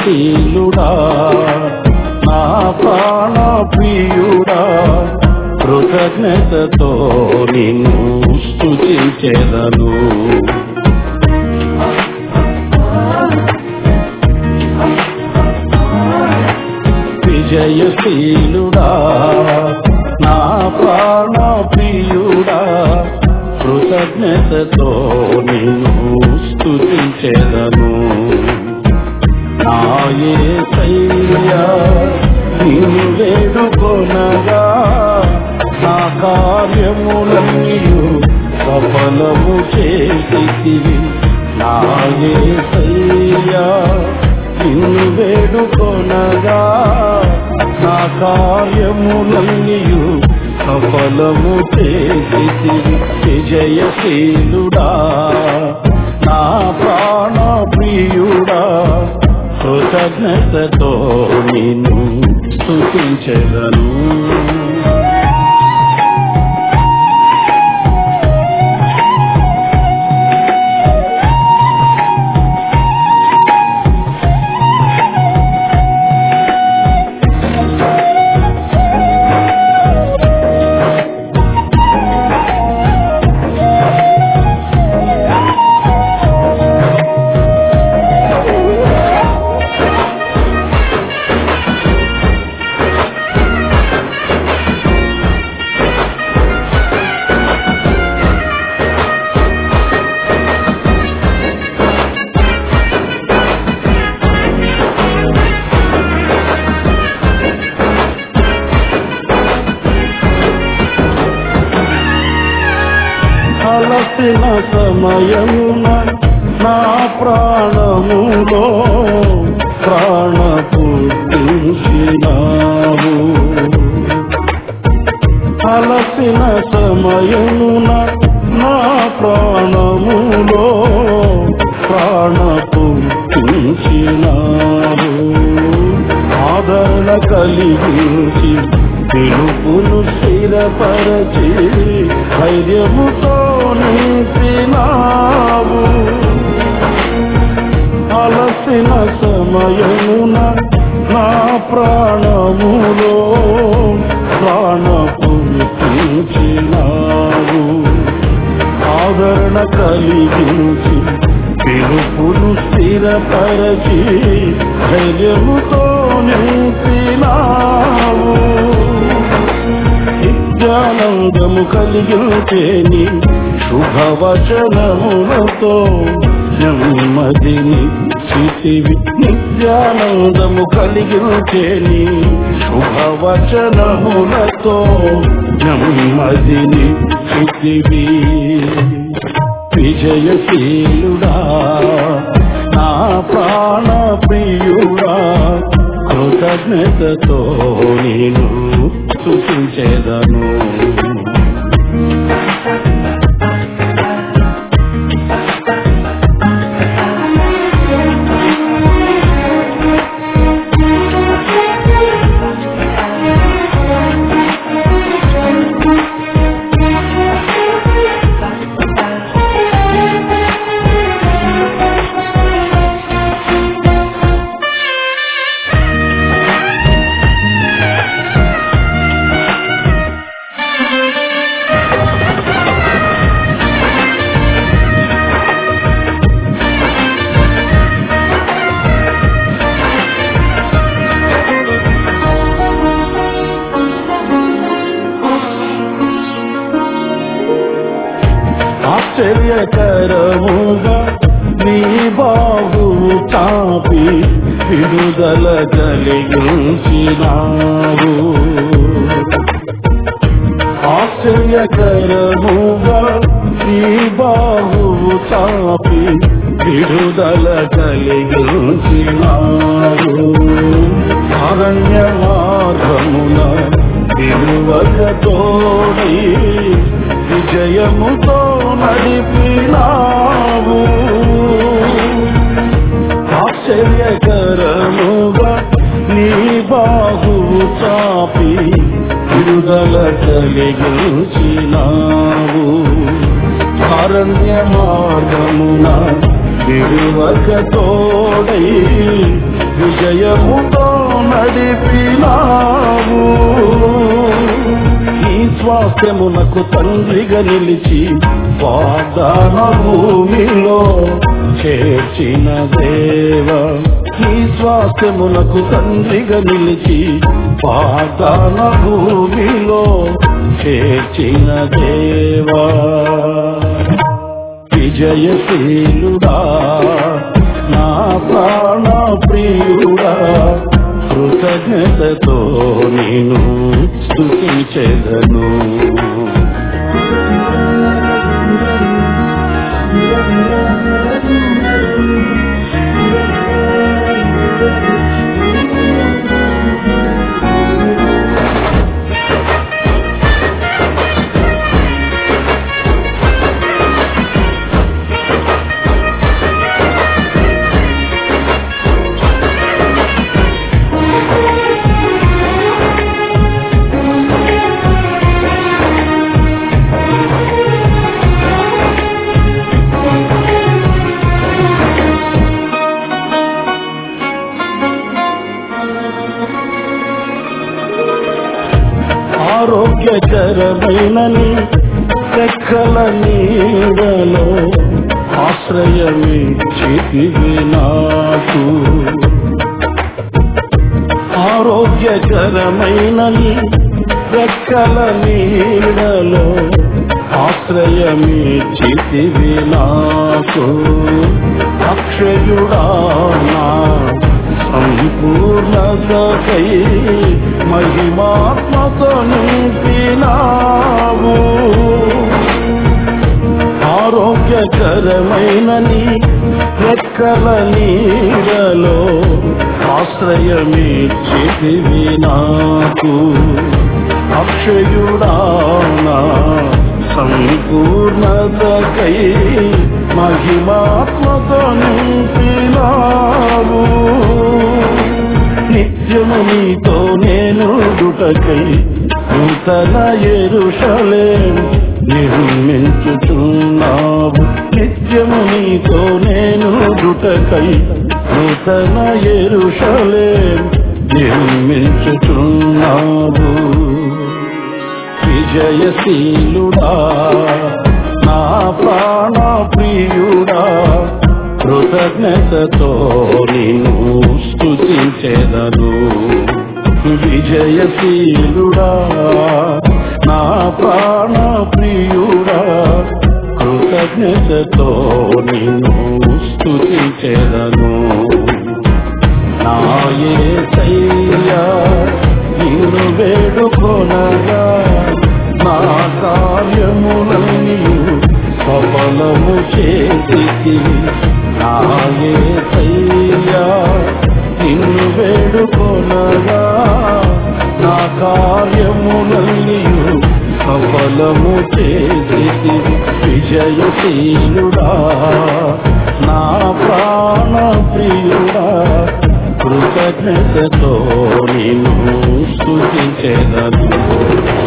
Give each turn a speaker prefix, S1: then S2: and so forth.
S1: విజయశీలుడా నా ప్రాణ ప్రియుడా కృతజ్ఞతతో నిన్ను స్తుతించెదను విజయశీలుడా నా ప్రాణ ప్రియుడా కృతజ్ఞతతో నిన్ను స్తుతించెదను నాయే సయ్యా నిన్ను వేడుకొనగా నా కార్యములన్నీయు సఫలము చేసితివి నాయే సయ్యా నిన్ను వేడుకొనగా నా కార్యములన్నీయు సఫలము చేసితివి విజయశీలుడా నా ప్రాణ ప్రియుడా కృతజ్ఞతతో నిన్ను స్తుతించెదను అలసిన సమయమున నా ప్రాణములో ప్రాణ పుట్టించినావు అలసిన సమయమున నా ప్రాణములో ప్రాణ పుట్టించినావు ఆదరణ కలిగించి పిలుపును స్థిరపరచి ధైర్యముతో నింపినావు అలసిన సమయమున నా ప్రాణములో ప్రాణ పుట్టించినావు ఆదరణ కలిగించి పిలుపును స్థిరపరచి ధైర్యముతో నింపినావు నిత్యానందము కలిగించేని శుభవచనములతో నెమ్మదిని స్థితివి నిత్యానందము కలిగించేని శుభవచనములతో నెమ్మదిని స్థితివి విజయశీలుడా నా ప్రాణ ప్రియుడా కృతజ్ఞతతో నేను సూచించేదను ఆశ్చర్యకరముగా నీ బాహు చాపి విడుదల కలిగించినావు ఆశ్చర్యకరముగా నీ బాహు చాపి విడుదల కలిగించినావు అరణ్య మార్గమున విలువక తోడై విజయముతో నడిపినావు ఆశ్చర్యకరముగా నీ బాహు చాపి విడుదల కలిగించినావు అరణ్య మార్గమున విడువక తోడై విజయముతో నడిపినావు ఈ స్వాస్థ్యమునకు తండ్రిగా నిలిచి వాగ్దాన భూమిలో చేర్చిన దేవ ఈ స్వాస్థ్యమునకు తండ్రిగా నిలిచి వాగ్దాన భూమిలో చేర్చిన దేవా విజయశీలుడా నా ప్రాణ ప్రియుడా కృతజ్ఞతతో నేను స్థుతించెదను ఆరోగ్యకరమైనని రెక్కల నీడలో ఆశ్రయమే చితివి నాకు ఆరోగ్యకరమైనని రెక్కల నీడలో ఆశ్రయమే చితివి నాకు అక్షయుడా నా సంపూర్ణతకై మహిమాత్మతో నింపినావు ఆరోగ్యకరమైనని రెక్కల నీడలో ఆశ్రయమే చితివి నాకు అక్షయుడానా సంపూర్ణతకై మహిమాత్మతో నింపినావు నిత్యము నీతో నేను దుటకై నూతన ఎరుషలేం నిర్మించుచున్నావు నిత్యము నీతో నేను దుటకై నూతన ఎరుషలేం నిర్మించుచున్నావు విజయశీలుడా నా ప్రాణ ప్రియుడా కృతజ్ఞతతో నేను స్తుతించెదను విజయశీలుడా నా ప్రాణ ప్రియుడా కృతజ్ఞతతో నేను స్తుతించెదను నాయే సయ్యా నిన్ను వేడుకొనగా నా కార్యములన్నీ సఫలము చేసి నాయే సయ్యా నిన్ను వేడుకొనగా నా కార్యములన్నీ సఫలము చేసి విజయశీలుడా నా ప్రాణ ప్రియుడా కృతజ్ఞతతో నిన్ను స్థుతించెదను